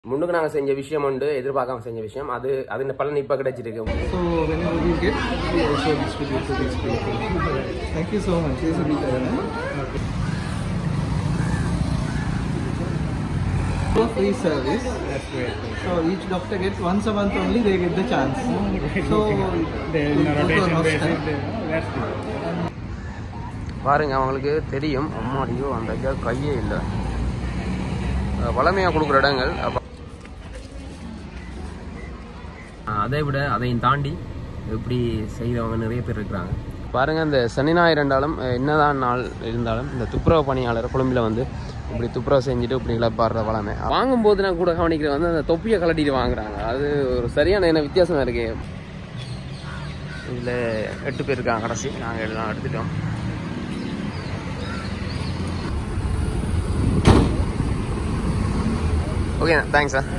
முன்னுக்கு நாங்கள் செஞ்ச விஷயம் உண்டு எதிர்பார்க்காம செஞ்ச விஷயம் அது அதின் பலன் இப்போ கிடைச்சிருக்கு So whenever we get, we also distribute to these people. Thank you so much. This will be there. For free service. That's great. So each doctor gets once a month only they get the chance. So They in a go to rotation hospital. basis. they- That's good. பாருங்க அவங்களுக்கு தெரியும் அம்மாடியோ அந்த ஐயா கையே இல்லை வளமையாக கொடுக்குற இடங்கள் அப்ப அதை விட அதையும் தாண்டி எப்படி செய்கிறவங்க நிறைய பேர் இருக்கிறாங்க பாருங்க இந்த சனி ஞாயிறு ரெண்டாலும் என்னதான் நாள் இருந்தாலும் இந்த துப்புரவு பணியாளர் கொழும்பில் வந்து இப்படி துப்புரவு செஞ்சுட்டு இப்படி இழப்பாடுற வளமை வாங்கும்போது நான் கூட கவனிக்கிற வந்து அந்த தொப்பியை கலட்டிட்டு வாங்குறாங்க அது ஒரு சரியான என்ன வித்தியாசம் இருக்கு இதில் எட்டு பேர் இருக்காங்க கடைசி நாங்கள் எல்லாம் எடுத்துட்டோம் ஓகே தேங்க்ஸ் சார்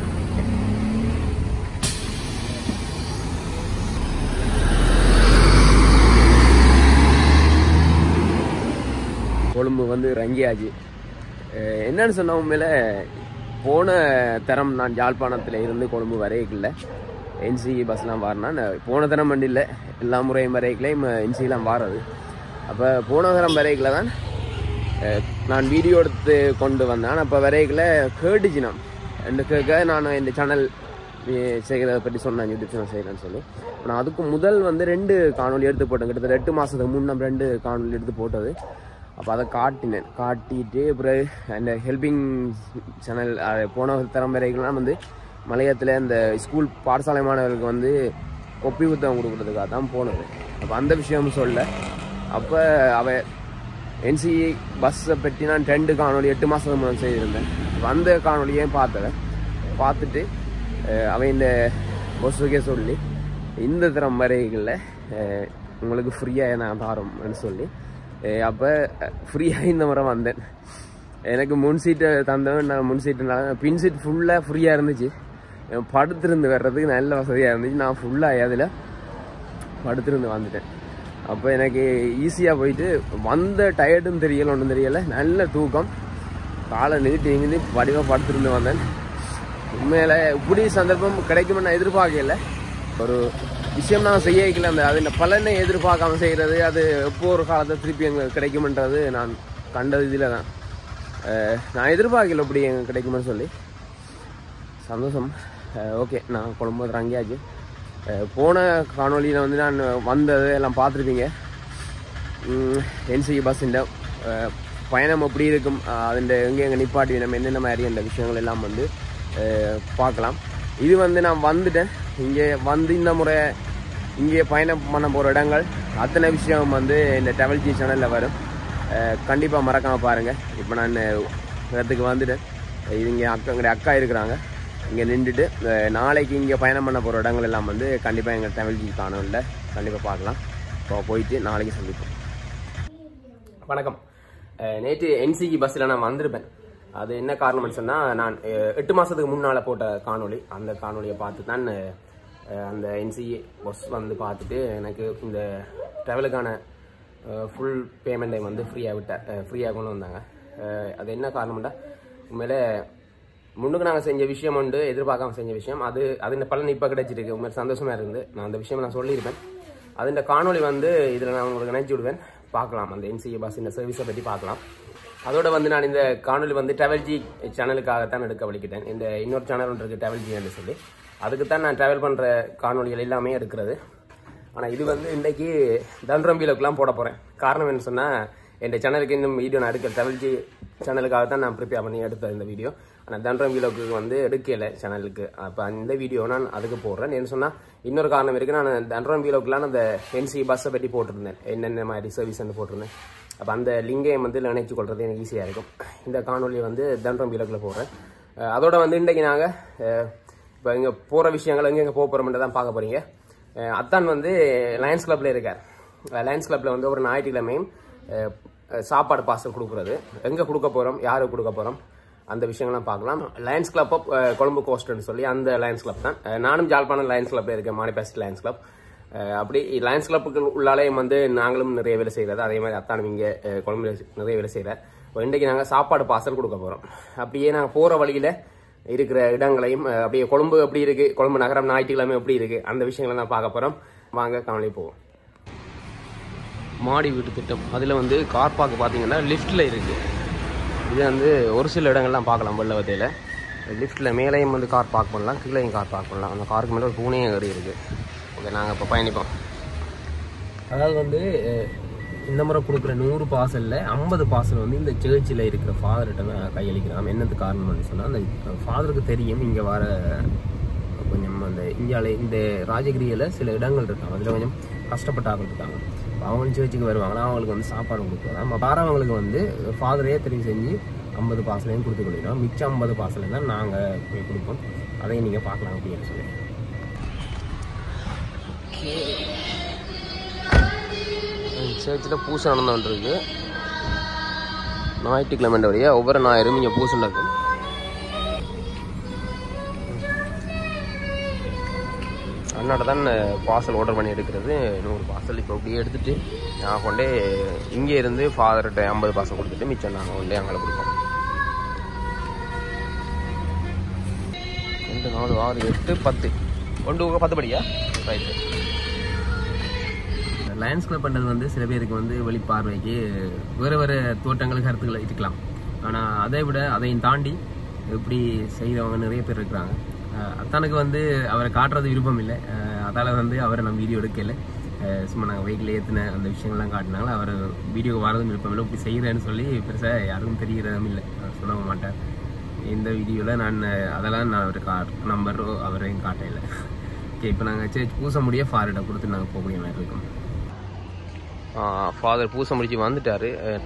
கொழும்பு வந்து ரங்கியாச்சு அஹ் என்னன்னு சொன்ன உண்மையில போன தரம் நான் யாழ்ப்பாணத்தில் இருந்து கொழும்பு வரையில என்சி பஸ்லாம் வாரினா நான் போன தரம் வண்டி இல்லை எல்லா முறையும் வரைக்கலையும் என்சிலாம் வாரது அப்போ போன தரம் வரைக்கில் தான் அஹ் நான் வீடியோ எடுத்து கொண்டு வந்தேன் அப்போ வரைக்கில் கேட்டுச்சு நான் ரெண்டு கேட்க நான் இந்த சேனல் செய்கிறத பற்றி சொன்னேன் யூடியூப் சேனல் செய்கிறேன்னு சொல்லி நான் அதுக்கு முதல் வந்து ரெண்டு காணொலி எடுத்து போட்டேன் கிட்டத்தட்ட எட்டு மாதத்துக்கு முன்னே ரெண்டு காணொலி எடுத்து போட்டது அப்போ அதை காட்டினேன் காட்டிட்டு பிறகு அந்த ஹெல்பிங் சேனல் போன தரம் வரைக்கும்லாம் வந்து மலையத்தில் இந்த ஸ்கூல் பாடசாலை மாணவர்களுக்கு வந்து கொப்பி புத்தகம் கொடுக்குறதுக்காக தான் போனது அப்போ அந்த விஷயம் சொல்ல அப்போ அவ என்சி பஸ்ஸை பற்றி நான் ரெண்டு காணொலி எட்டு மாதத்துக்கு முன்னாடி செய்திருந்தேன் அப்ப அந்த காணொலியையும் பார்த்தவன் பார்த்துட்டு அஹ், அவன் இந்த பஸ்ஸுக்கே சொல்லி இந்த தரம் வரைகளில் உங்களுக்கு ஃப்ரீயாக நான் தாரோம்னு சொல்லி அப்போ ஃப்ரீயாக இந்த முறை வந்தேன் எனக்கு முன் சீட்டை தந்தவன் நான் முன் சீட்டுனால பின் சீட் ஃபுல்லாக ஃப்ரீயாக இருந்துச்சு என் படுத்திருந்து வர்றதுக்கு நல்ல வசதியாக இருந்துச்சு நான் ஃபுல்லாக அதில் படுத்திருந்து வந்துட்டேன் அப்போ எனக்கு ஈஸியாக போயிட்டு வந்த டயர்டும் தெரியல ஒன்றும் தெரியல நல்ல தூக்கம் காலை நீட்டி இங்கிருந்து வடிவாக படுத்திருந்து வந்தேன் உண்மையில இப்படி சந்தர்ப்பம் கிடைக்கும்னு நான் எதிர்பார்க்கல ஒரு விஷயம் நான் செய்ய வைக்கல அந்த அதில் பலனை எதிர்பார்க்காம செய்கிறது அது எப்போ ஒரு காலத்தில் திருப்பி எங்களுக்கு கிடைக்கும்ன்றது நான் கண்டது இதில் தான் அஹ் நான் எதிர்பார்க்கல இப்படி எங்களுக்கு கிடைக்கும்னு சொல்லி சந்தோஷம் ஓகே நான் கொழும்பு ரங்கியாச்சு அஹ் போன காணொலியில் வந்து நான் வந்தது எல்லாம் பார்த்துருப்பீங்க என்சிஇ பஸ்ஸிൻ്റെ பயணம் எப்படி இருக்கும் അതിൻ്റെ எங்கே எங்கே நிப்பாட்டி நம்ம என்னென்ன மாதிரி அந்த விஷயங்கள் எல்லாம் வந்து அஹ், பார்க்கலாம் இது வந்து நான் வந்துட்டேன் இங்கே வந்து இந்த முறை இங்கே பயணம் பண்ண போகிற இடங்கள் அத்தனை விஷயம் வந்து இந்த டெவல் ஜி சேனலில் வரும் கண்டிப்பாக மறக்காமல் பாருங்கள் இப்போ நான் இடத்துக்கு வந்துட்டேன் இது இங்கே அக்கா எங்களுடைய அக்கா இருக்கிறாங்க இங்கே நின்றுட்டு அஹ், நாளைக்கு இங்கே பயணம் பண்ண போகிற இடங்கள் எல்லாம் வந்து கண்டிப்பாக எங்கள் டெவல் ஜி காணொலியில் கண்டிப்பாக பார்க்கலாம் இப்போ போயிட்டு நாளைக்கு சந்திப்போம் வணக்கம் அஹ் நேற்று என்சிஇ பஸ்ஸில் நான் வந்திருப்பேன் அது என்ன காரணம்னு சொன்னால் நான் அஹ், எட்டு மாதத்துக்கு முன்னால் போட்ட காணொளி அந்த காணொளியை பார்த்து தான் அஹ், அந்த என்சிஇ பஸ் வந்து பார்த்துட்டு எனக்கு இந்த ட்ராவலுக்கான ஃபுல் பேமெண்ட்டை வந்து ஃப்ரீயாக விட்ட ஃப்ரீயாக கொண்டு வந்தாங்க அஹ், அது என்ன காரணம்டா உண்மையிலே முன்னுக்கு நாங்கள் செஞ்ச விஷயம் உண்டு எதிர்பார்க்காம செஞ்ச விஷயம் அது அதின் பலன் இப்போ கிடைச்சிருக்கு உண்மையில சந்தோஷமாக இருந்து நான் அந்த விஷயம் நான் சொல்லியிருப்பேன் அதில் காணொளி வந்து இதில் நான் உங்களுக்கு நினைச்சு விடுவேன் பார்க்கலாம் அந்த என்சிஏ பஸ் இந்த சர்வீஸை பற்றி பார்க்கலாம் அதோட வந்து நான் இந்த காணொளி வந்து ட்ராவல்ஜி சேனலுக்காகத்தான் எடுக்க வலிக்கிட்டேன் இந்த இன்னொரு சேனல் ஒன்று இருக்குது ட்ராவல்ஜின்னு சொல்லி அதுக்கு தான் நான் ட்ராவல் பண்ணுற காணொளிகள் எல்லாமே இருக்கிறது ஆனால் இது வந்து இன்றைக்கி தன்ரம் வீலோக்கெலாம் போட போகிறேன் காரணம் என்ன சொன்னால் என் சேனலுக்கு இன்னும் வீடியோ நான் எடுக்க ட்ராவல்ஜி சேனலுக்காக தான் நான் ப்ரிப்பேர் பண்ணி எடுத்த இந்த வீடியோ ஆனால் தன்ரம் வீலோக்கு வந்து எடுக்கலை சேனலுக்கு அப்போ அந்த வீடியோ நான் அதுக்கு போடுறேன் என்ன சொன்னால் இன்னொரு காரணம் இருக்குது நான் தன்ரம் வீலோக்கெலாம் அந்த என்சி பஸ்ஸை பற்றி போட்டிருந்தேன் என்னென்ன மாதிரி சர்வீஸ் வந்து போட்டிருந்தேன் அப்போ அந்த லிங்கை வந்து நினைச்சு கொள்வது எனக்கு ஈஸியாக இருக்கும் இந்த காணொலி வந்து தன்றம் வீலோக்கில் போடுறேன் அஹ் அதோட வந்து இன்றைக்கி நாங்கள் இப்போ இங்கே போகிற விஷயங்கள் எங்கே எங்கே போக போகிறோம்னு தான் பார்க்க போகிறீங்க அஹ் அத்தான் வந்து லயன்ஸ் கிளப்ல இருக்கார் அஹ் லயன்ஸ் கிளப்ல வந்து ஒரு ஞாயிற்றுக்கிழமையும் அஹ், அஹ், சாப்பாடு பார்சல் கொடுக்குறது எங்கே கொடுக்க போகிறோம் யாருக்கு கொடுக்க போகிறோம் அந்த விஷயங்கள்லாம் பார்க்கலாம் லயன்ஸ் கிளப் ஆஃப் கொழும்பு கோஸ்ட்னு சொல்லி அந்த லயன்ஸ் கிளப் தான் அஹ், நானும் ஜாழ்ப்பாணம் லயன்ஸ் கிளப்ல இருக்கேன் மானிபெஸ்ட் லயன்ஸ் கிளப் அஹ், அப்படி லயன்ஸ் கிளப்புக்கு உள்ளாலேயும் வந்து நாங்களும் நிறைய வேலை செய்கிறது அதே மாதிரி அத்தானும் இங்கே கொழும்புல நிறைய வேலை செய்கிறார் இன்றைக்கு நாங்கள் சாப்பாடு பார்சல் கொடுக்க போகிறோம் அப்படியே நாங்கள் போகிற வழியில் இருக்கிற இடங்களையும் அஹ், அப்படியே கொழும்பு எப்படி இருக்கு கொழும்பு நகரம் ஞாயிற்றுக்கிழமை எப்படி இருக்கு அந்த விஷயங்களை தான் பார்க்க போறோம் வாங்க கவலை போவோம் மாடி வீட்டு திட்டம் அதில் வந்து கார் பார்க் பார்த்தீங்கன்னா லிஃப்ட்டில் இருக்குது இது வந்து ஒரு சில இடங்கள்லாம் பார்க்கலாம் வெள்ளவத்தையில் லிஃப்ட்டில் மேலேயும் வந்து கார் பார்க் பண்ணலாம் கீழேயும் கார் பார்க் பண்ணலாம் அந்த காருக்கு மேலே ஒரு பூனையும் ஏறி இருக்குது ஓகே நாங்கள் இப்போ பயணிப்போம் அதாவது வந்து அஹ், இந்த முறை கொடுக்குற நூறு பார்சலில் ஐம்பது பார்சல் வந்து இந்த சேர்ச்சில் இருக்கிற ஃபாதர்கிட்ட தான் கையளிக்கிறோம் என்னது காரணம்னு சொன்னால் அந்த ஃபாதருக்கு தெரியும் இங்கே வர கொஞ்சம் அந்த இந்தியாவில் இந்த ராஜகிரியில் சில இடங்கள் இருக்காங்க அதில் கொஞ்சம் கஷ்டப்பட்ட ஆட்கள் இருக்காங்க அப்ப அவங்களும் சேர்ச்சுக்கு வருவாங்கன்னா அவங்களுக்கு வந்து சாப்பாடு கொடுக்குறோம் நம்ம வரவங்களுக்கு வந்து ஃபாதரே தெரிவு செஞ்சு ஐம்பது பார்சலையும் கொடுத்து கொடுக்குறோம் மிச்சம் ஐம்பது பார்சலை தான் நாங்கள் போய் கொடுப்போம் அதையும் நீங்கள் பார்க்கலாம் அப்படின்னு சொல்லி சர்ச்சில் பூசை நடந்து இருக்கு ஞாயிற்றுக்கிழமை வழியா ஒவ்வொரு ஞாயிறும் இங்கே பூசை நடக்கும் அண்ணாட தான் பார்சல் ஆர்டர் பண்ணி எடுக்கிறது நூறு பார்சல் இப்போ அப்படியே எடுத்துட்டு நான் கொண்டே இங்கே இருந்து ஃபாதர்கிட்ட ஐம்பது பார்சல் கொடுத்துட்டு மிச்சம் நாங்கள் கொண்டே அங்கே கொடுப்போம் ரெண்டு நாலு ஆறு எட்டு பத்து ஒன்று பத்து படியா ரைட்டு லயன்ஸ் கிளப் பண்ணுறது வந்து சில பேருக்கு வந்து வெளிப்பார்வைக்கு வேறு வேறு தோட்டங்கள் கருத்துக்களை இருக்கலாம் ஆனால் அதை விட அதையும் தாண்டி இப்படி செய்கிறவங்க நிறைய பேர் இருக்கிறாங்க அஹ் அத்தானுக்கு வந்து அவரை காட்டுறது விருப்பம் இல்லை அதால் வந்து அவரை நம்ம வீடியோ எடுக்கல அஹ் சும்மா நாங்கள் வெஹிக்கிள் ஏற்றின அந்த விஷயங்கள்லாம் காட்டினால அவர் வீடியோ வரதும் விருப்பம் இல்லை இப்படி செய்கிறேன்னு சொல்லி பெருசாக யாருக்கும் தெரியறதும் இல்லை நான் சொல்ல மாட்டேன் இந்த வீடியோவில் நான் அதெல்லாம் நான் அவர் கா நம்பரோ அவரையும் காட்டையில் ஓகே இப்போ நாங்கள் சரி பூச முடிய ஃபாரிட்ட கொடுத்து நாங்கள் போகக்கூடிய மாதிரி இருக்கோம் ஃபாதர் பூசை முடிச்சு வந்துட்டாரு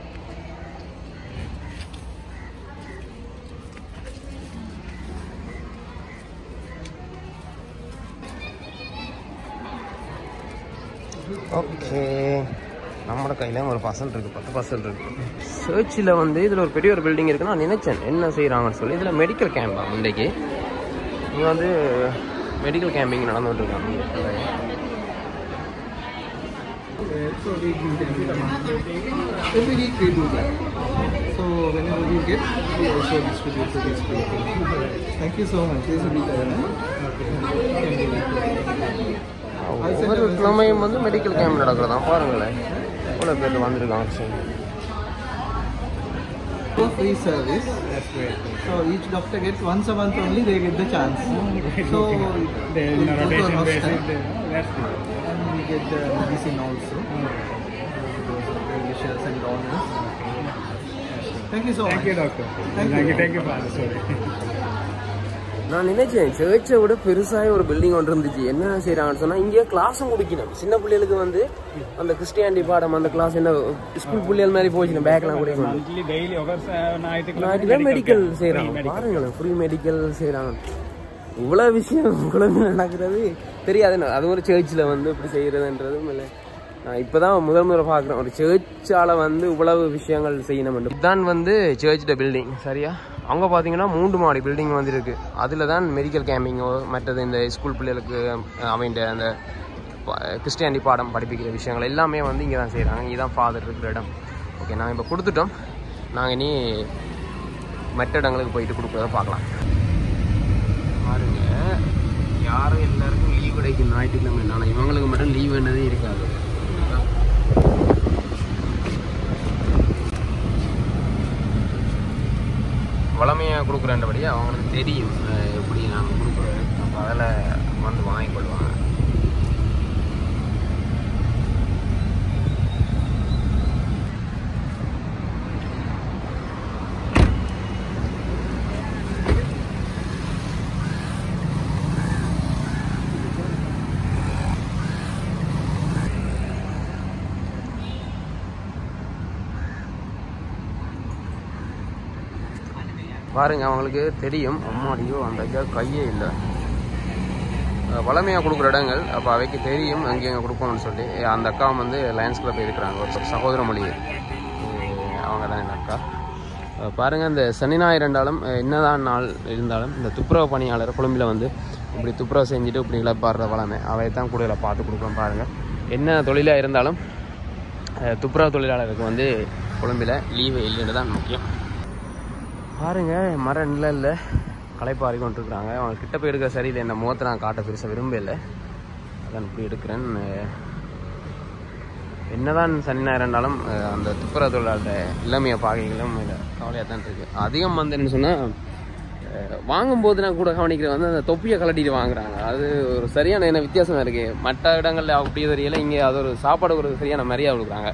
ஓகே நம்மளோட கையில் ஒரு பர்சன்ட் இருக்குது பத்து பர்சன்ட் இருக்குது சர்ச்சில் வந்து இதில் ஒரு பெரிய ஒரு பில்டிங் இருக்குன்னு நான் நினச்சேன் என்ன செய்கிறாங்கன்னு சொல்லி இதில் மெடிக்கல் கேம்ப் இன்றைக்கு இங்கே வந்து மெடிக்கல் கேம்பிங் நடந்துகிட்டு இருக்காங்க So we do that. Every week we do that. So whenever we get, we also distribute to these people. Thank you so much. This will be there. ஒவ்வொரு கிழமையும் வந்து medical camp நடக்கிறதா பாருங்களேன் எவ்வளோ பேர் வந்திருக்காங்க சரி For free service. So each doctor gets once a month only they get the chance. So The we in a go to rotation a basis, hospital they- that's good. and we get the medicine also. Those wishes and donors. Thank you so Thank much. you, doctor. Thank Thank you. you, thank you for the story. நான் நினைச்சேன் சர்ச்சை விட பெருசாக ஒரு building ஒன்று இருந்துச்சு என்ன செய்கிறாங்கன்னு சொன்னால் இங்கே கிளாஸும் குடிக்கணும் சின்ன பிள்ளைகளுக்கு வந்து அந்த கிறிஸ்டியானிட்டி பாடம் அந்த கிளாஸ் என்ன ஸ்கூல் பிள்ளைகள் மாதிரி போச்சு பேக்லாம் குடிக்கணும் Monthly, daily, over night, நாட்டில் மெடிக்கல் செய்கிறாங்க பாருங்களேன் ஃப்ரீ மெடிக்கல் செய்கிறாங்க இவ்வளோ விஷயம் குழந்தை நடக்கிறது தெரியாது எனக்கு. அது ஒரு சர்ச்சில் வந்து இப்படி செய்கிறதுன்றதும் இல்லை நான் இப்போ தான் முதல் முறை பார்க்குறேன் ஒரு சர்ச்சால் வந்து இவ்வளவு விஷயங்கள் செய்யணும் இதுதான் வந்து சர்ச்சோட பில்டிங் சரியா அங்கே பார்த்தீங்கன்னா மூன்று மாடி பில்டிங் வந்து இருக்கு அதில் தான் மெடிக்கல் கேம்பிங்கோ மற்றது இந்த ஸ்கூல் பிள்ளைகளுக்கு அவன் அந்த ப- கிறிஸ்டியானி பாடம் படிப்பிக்கிற விஷயங்கள் எல்லாமே வந்து இங்கே தான் செய்கிறாங்க இதுதான் ஃபாதர் இருக்கிற இடம் ஓகே நாங்கள் இப்போ கொடுத்துட்டோம் நாங்கள் இனி மற்ற இடங்களுக்கு போயிட்டு கொடுக்குறத பார்க்கலாம் பாருங்க யாரும் எல்லாருக்கும் லீவ் கிடைக்கும் ஞாயிற்றுக்கிழமை ஆனால் இவங்களுக்கு மட்டும் லீவ் என்னதே இருக்காது வளமையாக கொடுக்குறன்றபடி அவங்களுக்கு தெரியும் அஹ், எப்படி நாங்கள் கொடுக்குறோம் அப்போ அதில் வந்து வாங்கிக்கொள்வாங்க பாருங்க அவங்களுக்கு தெரியும் அம்மாடியோ அந்த ஐயா கையே இல்லை வளமையாக கொடுக்குற இடங்கள் அப்போ அவைக்கு தெரியும் அங்கே எங்கே கொடுப்போம்னு சொல்லி அந்த அக்கா வந்து லயன்ஸ் கிளப் இருக்கிறாங்க ஒரு சகோதர மொழி அவங்க தான் என் அக்கா அஹ் பாருங்க இந்த சனி ஞாயிறு இருந்தாலும் அஹ் என்னதான் நாள் இருந்தாலும் இந்த துப்புரவு பணியாளர் கொழும்பில் வந்து இப்படி துப்புரவு செஞ்சுட்டு இப்படி இழப்பாடுற வளமை அவை தான் கூட பார்த்து கொடுக்குறோம் பாருங்கள் என்ன தொழிலாக இருந்தாலும் அஹ் துப்புரவு தொழிலாளருக்கு வந்து கொழும்பில் லீவு இல்லைன்னு தான் முக்கியம் பாருங்க மர நிழல்ல களைப்பாரி கொண்டு இருக்கிறாங்க அவங்க கிட்ட போய் எடுக்கிற சரியில்லை என்ன முகத்தை நான் காட்ட பெருசாக விரும்பல அதான் இப்படி எடுக்கிறேன் அஹ், என்னதான் சனி ஞாயிறு இருந்தாலும் அஹ், அந்த துப்புரவு தொழிலாளர்கிட்ட இளமைய பாகைகளும் கவலையாக தான் இருக்குது அதிகம் வந்து என்ன சொன்னால் வாங்கும்போது நான் கூட கவனிக்கிறேன் வந்து அந்த தொப்பியை கலட்டிட்டு வாங்குறாங்க அது ஒரு சரியான என்ன வித்தியாசம் இருக்கு மற்ற இடங்கள்ல அப்படி தெரியல இங்கே அது ஒரு சாப்பாடு ஒரு சரியான மரியாதை கொடுக்குறாங்க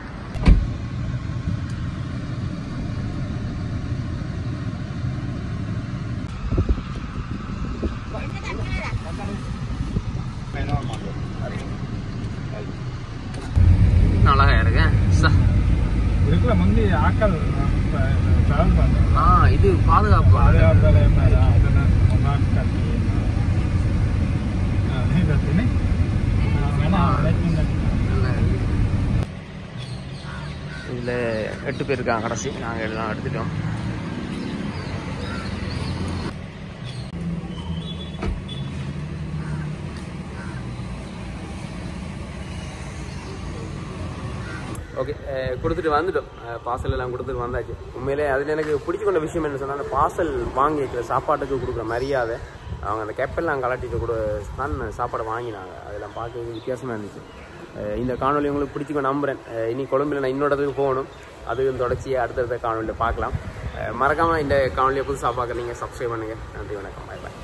அழகா இருக்கு ச. இதுக்குள்ள முந்தி ஆக்கள் டிராவல் பண்ணுறோம் ஆ இது பாதுகாப்பு பாதுகாப்பு அதெல்லாம் ஒன்றாம் கட்டி கட்டினு வேணா இதில் எட்டு பேர் இருக்காங்க கடைசி நாங்கள் எல்லாம் எடுத்துட்டோம் ஓகே கொடுத்துட்டு வந்துட்டோம் பார்சல் எல்லாம் கொடுத்துட்டு வந்தாச்சு உண்மையிலே அதில் எனக்கு பிடிச்சி கொண்ட விஷயம் என்ன சொன்னால் அந்த பார்சல் வாங்கி வைக்கிற சாப்பாட்டுக்கு கொடுக்குற மரியாதை அவங்க அந்த கெப்பெல்லாம் கலட்டிட்டு கூட தான் சாப்பாடை வாங்கினாங்க அதெல்லாம் பார்க்க வித்தியாசமாக இருந்துச்சு அஹ் இந்த காணொலி உங்களுக்கு பிடிச்சிக்கோ நம்புகிறேன் அஹ் இனி கொழும்பில் நான் இன்னொரு இடத்துக்கு போகணும் அதுவும் தொடர்ச்சி அடுத்தடுத்த காணொலியில் பார்க்கலாம் அஹ் மறக்காம இந்த காணொலியை புதுசாக பார்க்குறீங்க சப்ஸ்கிரைப் பண்ணுங்கள் நன்றி வணக்கம் பாய் பாய்